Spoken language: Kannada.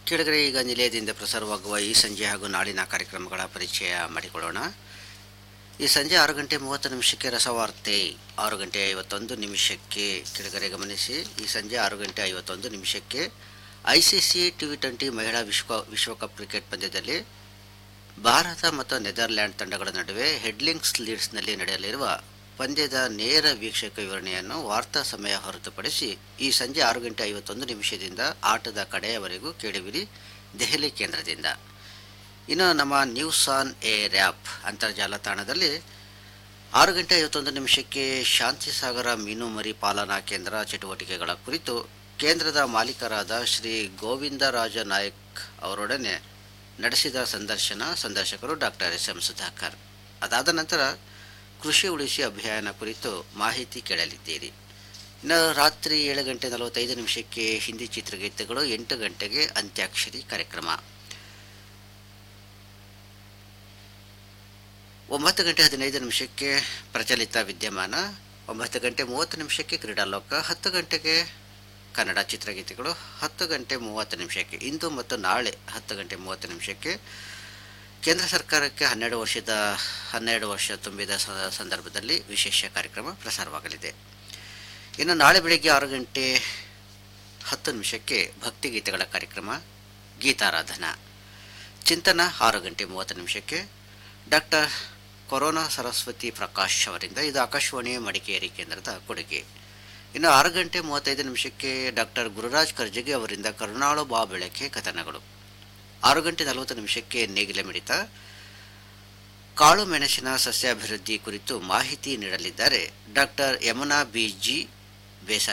ಕೆಳಗಡೆ ಈಗ ನಿಲಯದಿಂದ ಪ್ರಸಾರವಾಗುವ ಈ ಸಂಜೆ ಹಾಗೂ ನಾಳಿನ ಕಾರ್ಯಕ್ರಮಗಳ ಪರಿಚಯ ಮಾಡಿಕೊಳ್ಳೋಣ ಈ ಸಂಜೆ ಆರು ಗಂಟೆ ಮೂವತ್ತು ನಿಮಿಷಕ್ಕೆ ರಸವಾರ್ತೆ ಆರು ಗಂಟೆ ಐವತ್ತೊಂದು ನಿಮಿಷಕ್ಕೆ ಕೆಳಗಡೆ ಗಮನಿಸಿ ಈ ಸಂಜೆ ಆರು ಗಂಟೆ ಐವತ್ತೊಂದು ನಿಮಿಷಕ್ಕೆ I C C T twenty ಮಹಿಳಾ ವಿಶ್ವ ವಿಶ್ವಕಪ್ ಕ್ರಿಕೆಟ್ ಪಂದ್ಯದಲ್ಲಿ ಭಾರತ ಮತ್ತು ನೆದರ್ಲ್ಯಾಂಡ್ ತಂಡಗಳ ನಡುವೆ ಹೆಡ್ಲಿಂಗ್ಸ್ ಲೀಡ್ಸ್ನಲ್ಲಿ ನಡೆಯಲಿರುವ ಪಂದ್ಯದ ನೇರ ವೀಕ್ಷಕ ವಿವರಣೆಯನ್ನು ವಾರ್ತಾ ಸಮಯ ಹೊರತುಪಡಿಸಿ ಈ ಸಂಜೆ ಆರು ಗಂಟೆ ಐವತ್ತೊಂದು ನಿಮಿಷದಿಂದ ಆಟದ ಕಡೆಯವರೆಗೂ ಕೇಳುವಿರಿ ದೆಹಲಿ ಕೇಂದ್ರದಿಂದ ಇನ್ನು ನಮ್ಮ ನ್ಯೂಸ್ ಆನ್ ಏರ್ ಆ್ಯಪ್ ಅಂತರ್ಜಾಲ ತಾಣದಲ್ಲಿ ಆರು ಗಂಟೆ ಐವತ್ತೊಂದು ನಿಮಿಷಕ್ಕೆ ಶಾಂತಿ ಸಾಗರ ಮೀನು ಮರಿ ಪಾಲನಾ ಕೇಂದ್ರ ಚಟುವಟಿಕೆಗಳ ಕುರಿತು ಕೇಂದ್ರದ ಮಾಲೀಕರಾದ ಶ್ರೀ ಗೋವಿಂದರಾಜ ನಾಯಕ್ ಅವರೊಡನೆ ನಡೆಸಿದ ಸಂದರ್ಶನ ಸಂದರ್ಶಕರು ಡಾಕ್ಟರ್ ಎಸ್ ಎಂ ಸುಧಾಕರ್ ಅದಾದ ನಂತರ ಕೃಷಿ ಉಳಿಸಿ ಅಭಿಯಾನ ಕುರಿತು ಮಾಹಿತಿ ಕೇಳಲಿದ್ದೀರಿ ಇನ್ನು ರಾತ್ರಿ ಏಳು ಗಂಟೆ ನಲವತ್ತೈದು ನಿಮಿಷಕ್ಕೆ ಹಿಂದಿ ಚಿತ್ರಗೀತೆಗಳು ಎಂಟು ಗಂಟೆಗೆ ಅಂತ್ಯಾಕ್ಷರಿ ಕಾರ್ಯಕ್ರಮ ಒಂಬತ್ತು ಗಂಟೆ ಹದಿನೈದು ನಿಮಿಷಕ್ಕೆ ಪ್ರಚಲಿತ ವಿದ್ಯಮಾನ ಒಂಬತ್ತು ಗಂಟೆ ಮೂವತ್ತು ನಿಮಿಷಕ್ಕೆ ಕ್ರೀಡಾಲೋಕ ಹತ್ತು ಗಂಟೆಗೆ ಕನ್ನಡ ಚಿತ್ರಗೀತೆಗಳು ಹತ್ತು ಗಂಟೆ ಮೂವತ್ತು ನಿಮಿಷಕ್ಕೆ ಇಂದು ಮತ್ತು ನಾಳೆ ಹತ್ತು ಗಂಟೆ ಮೂವತ್ತು ನಿಮಿಷಕ್ಕೆ ಕೇಂದ್ರ ಸರ್ಕಾರಕ್ಕೆ ಹನ್ನೆರಡು ವರ್ಷದ ಹನ್ನೆರಡು ವರ್ಷ ತುಂಬಿದ ಸ- ಸಂದರ್ಭದಲ್ಲಿ ವಿಶೇಷ ಕಾರ್ಯಕ್ರಮ ಪ್ರಸಾರವಾಗಲಿದೆ ಇನ್ನು ನಾಳೆ ಬೆಳಗ್ಗೆ ಆರು ಗಂಟೆ ಹತ್ತು ನಿಮಿಷಕ್ಕೆ ಭಕ್ತಿಗೀತೆಗಳ ಕಾರ್ಯಕ್ರಮ ಗೀತಾರಾಧನಾ ಚಿಂತನ ಆರು ಗಂಟೆ ಮೂವತ್ತು ನಿಮಿಷಕ್ಕೆ ಡಾಕ್ಟರ್ ಕೊರೋನಾ ಸರಸ್ವತಿ ಪ್ರಕಾಶ್ ಅವರಿಂದ ಇದು ಆಕಾಶವಾಣಿ ಮಡಿಕೇರಿ ಕೇಂದ್ರದ ಕೊಡುಗೆ ಇನ್ನು ಆರು ಗಂಟೆ ಮೂವತ್ತೈದು ನಿಮಿಷಕ್ಕೆ ಡಾಕ್ಟರ್ ಗುರುರಾಜ್ ಕರ್ಜಗಿ ಅವರಿಂದ ಕರುಣಾಳು ಬಾ ಬೆಳಕೆ ಕಥನಗಳು ಆರು ಗಂಟೆ ನಲವತ್ತು ನಿಮಿಷಕ್ಕೆ ನೇಗಿಲ ಮಿಡಿತ ಕಾಳು ಮೆಣಸಿನ ಸಸ್ಯಾಭಿವೃದ್ಧಿ ಕುರಿತು ಮಾಹಿತಿ ನೀಡಲಿದ್ದಾರೆ ಡಾಕ್ಟರ್ ಯಮುನಾ ಬಿ ಜಿ ಬೇಸಾಯ